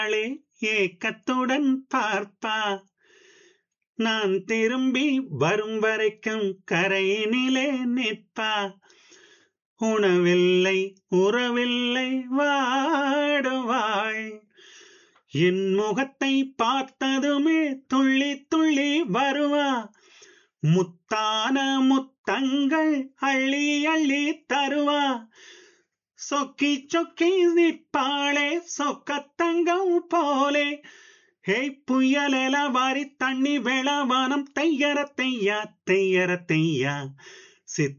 அவளே ஏக்கத்துடன் பார்ப்பா நான் திரும்பி வரும் வரைக்கும் கரையினிலே நிற்பா உணவில்லை உறவில்லை வாடுவாள் என் முகத்தை பார்த்ததுமே துள்ளி துள்ளி வருவா முத்தான முத்தங்கள் அள்ளி அள்ளி தருவா சொக்கி சொக்கி நிற்பாளே சொக்கத்தங்கம் போலே ஹே புயலெல வாரி தண்ணி வேளவானம் தையர தையா தையர தையா சித்த